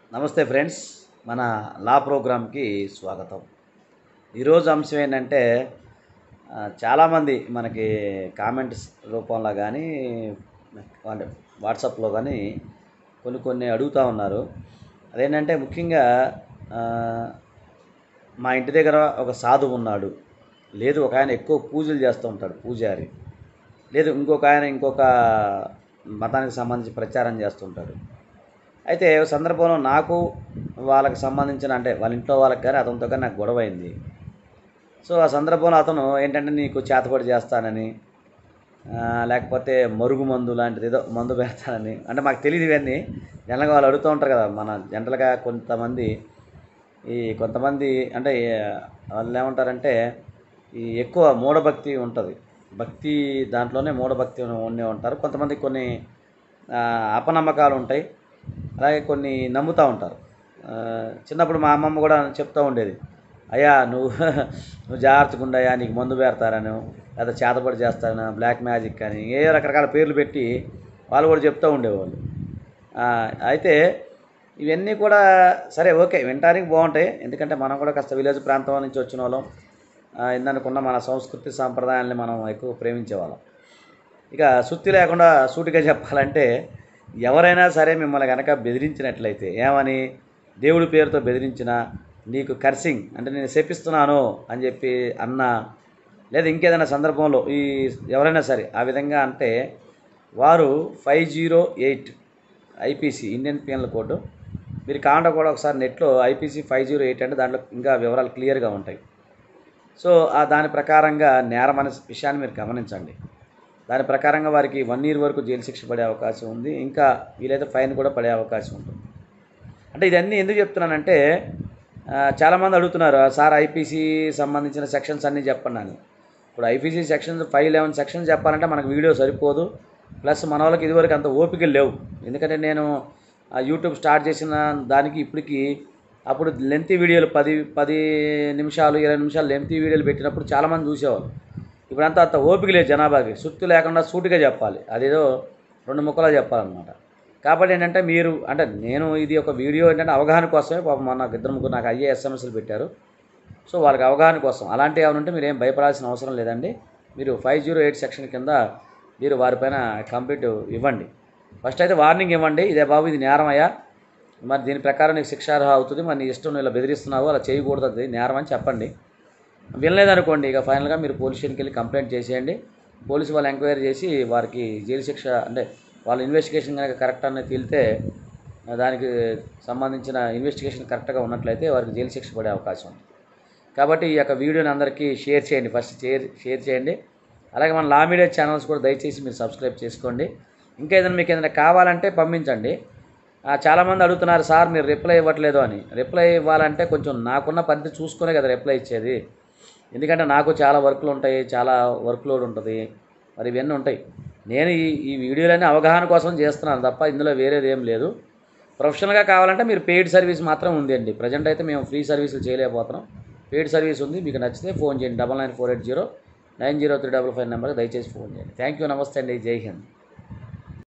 నమస్తే ఫ్రెండ్స్ మన లా ప్రోగ్రామ్కి స్వాగతం ఈరోజు అంశం ఏంటంటే ఆ, చాలామంది మనకి కామెంట్స్ రూపంలో కానీ అంటే వాట్సాప్లో కానీ కొన్ని కొన్ని అడుగుతూ ఉన్నారు అదేంటంటే ముఖ్యంగా ఆ, మా ఇంటి దగ్గర ఒక సాధువు ఉన్నాడు లేదు ఒక ఆయన ఎక్కువ పూజలు చేస్తూ ఉంటాడు పూజారి లేదు ఇంకొక ఆయన ఇంకొక మతానికి సంబంధించి ప్రచారం చేస్తుంటాడు అయితే ఓ సందర్భంలో నాకు వాళ్ళకి సంబంధించిన అంటే వాళ్ళ ఇంట్లో వాళ్ళకి కానీ అతనితో కానీ నాకు గొడవ అయింది సో ఆ సందర్భంలో అతను ఏంటంటే నీకు చేతపడి చేస్తానని ఆ, లేకపోతే మరుగు మందు లాంటిది ఏదో మందు పెడతానని అంటే మాకు తెలియదు ఇవన్నీ జనరల్గా వాళ్ళు అడుగుతూ ఉంటారు కదా మన జనరల్గా కొంతమంది ఈ కొంతమంది అంటే ఏ- వాళ్ళు ఏమంటారంటే ఈ ఎక్కువ మూఢభక్తి ఉంటుంది భక్తి దాంట్లోనే మూఢభక్తి ఉండే ఉంటారు కొంతమంది కొన్ని ఆ, అపనమ్మకాలు ఉంటాయి అలాగే కొన్ని నమ్ముతూ ఉంటారు ఆ, చిన్నప్పుడు మా అమ్మమ్మ కూడా చెప్తూ ఉండేది అయ్యా నువ్వు నువ్వు జాగ్రత్తగా ఉండయా నీకు మందు పెడతారను లేదా చేతపడి చేస్తారని బ్లాక్ మ్యాజిక్ అని ఏ రకరకాల పేర్లు పెట్టి వాళ్ళు కూడా చెప్తూ ఉండేవాళ్ళు ఆ, అయితే ఇవన్నీ కూడా సరే ఓకే వినడానికి బాగుంటాయి ఎందుకంటే మనం కూడా కాస్త విలేజ్ ప్రాంతం నుంచి వచ్చిన వాళ్ళం ఆ, ఇందనుకున్న మన సంస్కృతి సాంప్రదాయాల్ని మనం ఎక్కువ ప్రేమించేవాళ్ళం ఇక సుత్తి లేకుండా సూటిగా చెప్పాలంటే ఎవరైనా సరే మిమ్మల్ని కనుక బెదిరించినట్లయితే ఏమని దేవుడి పేరుతో బెదిరించిన నీకు కర్సింగ్ అంటే నేను శపిస్తున్నాను అని చెప్పి అన్నా లేదా ఇంకేదైనా సందర్భంలో ఈ ఎవరైనా సరే ఆ విధంగా అంటే వారు five zero eight IPC Indian penal code మీరు కాంట కూడా ఒకసారి నెట్లో ఐపీసీ ఫైవ్ జీరో ఎయిట్ అంటే దాంట్లో ఇంకా వివరాలు క్లియర్గా ఉంటాయి సో ఆ దాని ప్రకారంగా నేరం అనే విషయాన్ని మీరు గమనించండి దాని ప్రకారంగా వారికి వన్ ఇయర్ వరకు జైలు శిక్ష పడే అవకాశం ఉంది ఇంకా వీలైతే ఫైన్ కూడా పడే అవకాశం ఉంటుంది అంటే ఇదన్నీ ఎందుకు చెప్తున్నానంటే ఆ, చాలామంది అడుగుతున్నారు సార్ ఐపీసీ సంబంధించిన సెక్షన్స్ అన్నీ చెప్పండి అని ఇప్పుడు IPC sections five eleven sections చెప్పాలంటే మనకు వీడియో సరిపోదు ప్లస్ మన వాళ్ళకి ఇదివరకు అంత ఓపికలు లేవు ఎందుకంటే నేను ఆ యూట్యూబ్ స్టార్ట్ చేసిన దానికి ఇప్పటికి అప్పుడు లెంతీ వీడియోలు పది పది నిమిషాలు ఇరవై నిమిషాలు లెంతీ వీడియోలు పెట్టినప్పుడు చాలామంది చూసేవాళ్ళు ఇప్పుడంతా అంత ఓపిక లేదు జనాభాకి సుత్తు లేకుండా సూటిగా చెప్పాలి అదేదో రెండు ముక్కలా చెప్పాలన్నమాట కాబట్టి ఏంటంటే మీరు అంటే నేను ఇది ఒక వీడియో ఏంటంటే అవగాహన కోసమే పాపం మొన్న నాకు ఇద్దరు ముగ్గురు నాకు అయ్యే ఎస్ఎంఎస్లు పెట్టారు సో వాళ్ళకి అవగాహన కోసం అలాంటివి ఏమైనా ఉంటే మీరు ఏం భయపడాల్సిన అవసరం లేదండి మీరు ఫైవ్ జీరో ఎయిట్ సెక్షన్ కింద మీరు వారిపైన కంప్లీట్ ఇవ్వండి ఫస్ట్ అయితే వార్నింగ్ ఇవ్వండి ఇదే బాబు ఇది నేరం అయ్యా మరి దీని ప్రకారం నీకు శిక్షార్హ అవుతుంది మరి నీ ఇష్టం నువ్వు ఇలా బెదిరిస్తున్నావు అలా చేయకూడదు అది నేరం అని చెప్పండి వినలేదనుకోండి ఇక ఫైనల్గా మీరు పోలీస్ స్టేషన్కి వెళ్ళి కంప్లైంట్ చేసేయండి పోలీసు వాళ్ళు ఎంక్వైరీ చేసి వారికి జైలు శిక్ష అంటే వాళ్ళ ఇన్వెస్టిగేషన్ కనుక కరెక్ట్ అనేది తేలితే ఆ, దానికి సంబంధించిన ఇన్వెస్టిగేషన్ కరెక్ట్గా ఉన్నట్లయితే వారికి జైలు శిక్ష పడే అవకాశం ఉంది కాబట్టి ఈ యొక్క వీడియోని అందరికీ షేర్ చేయండి ఫస్ట్ షేర్ షేర్ చేయండి అలాగే మన లా మీడియా ఛానల్స్ కూడా దయచేసి మీరు సబ్స్క్రైబ్ చేసుకోండి ఇంకా ఏదైనా మీకు ఏదైనా కావాలంటే పంపించండి ఆ, చాలామంది అడుగుతున్నారు సార్ మీరు రిప్లై ఇవ్వట్లేదు అని రిప్లై ఇవ్వాలంటే కొంచెం నాకున్న పరిధి చూసుకునే కదా రిప్లై ఇచ్చేది ఎందుకంటే నాకు చాలా వర్క్లు ఉంటాయి చాలా వర్క్ లోడ్ ఉంటుంది మరి ఇవన్నీ ఉంటాయి నేను ఈ ఈ వీడియోలన్నీ అవగాహన కోసం చేస్తున్నాను తప్ప ఇందులో వేరేది ఏం లేదు ప్రొఫెషనల్గా కావాలంటే మీరు పెయిడ్ సర్వీస్ మాత్రం ఉంది అండి ప్రజెంట్ అయితే మేము ఫ్రీ సర్వీసులు చేయలేకపోతున్నాం పెయిడ్ సర్వీస్ ఉంది మీకు నచ్చితే ఫోన్ చేయండి double nine four eight zero nine zero three double five నెంబర్కి దయచేసి ఫోన్ చేయండి థ్యాంక్ యూ నమస్తే అండి జై హింద్